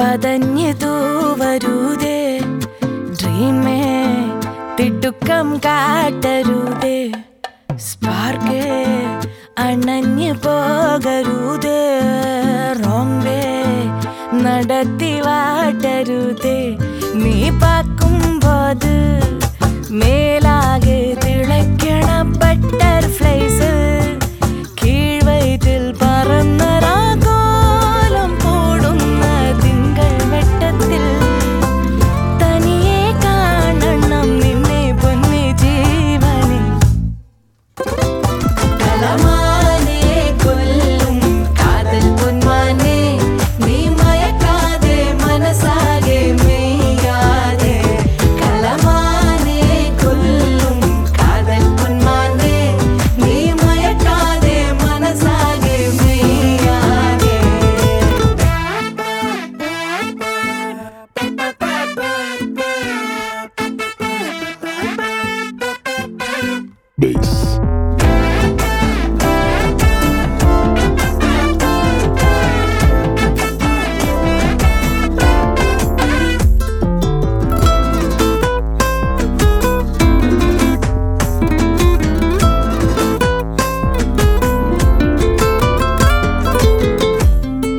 പതഞ്ഞു തൂവരുതേ dreamy തിടുക്കം കാട്ടരുതേ spark അണഞ്ഞു പോകരുതേ റോങ് വേ നടത്തി വാട്ടരുതേ നീ പാക്കുമ്പോത് മേലാകെ തിളയ്ക്കണ ബട്ടർഫ്ലൈസ് കീഴ്വയറ്റിൽ പറന്നരാകോലം പോടുന്ന തിങ്കൾ വെട്ടത്തിൽ തനിയെ കാണണം നിന്നെ പൊന്നി ജീവനെ കലമാനെ കൊല്ലും കാതൽ പൊന്മാനെ നീ മയക്കാതെ മനസ്സാകെ മെയ്യാതെ കലമാനെ കൊല്ലും കാതൽ പൊന്മാനെ നീ മയക്കാതെ മനസ്സാകെ മെയ്യാതെ Bass.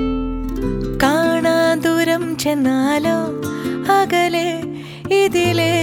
കാണാൻ ദൂരം ചെന്നാലോ അകലെ ഇതിലെ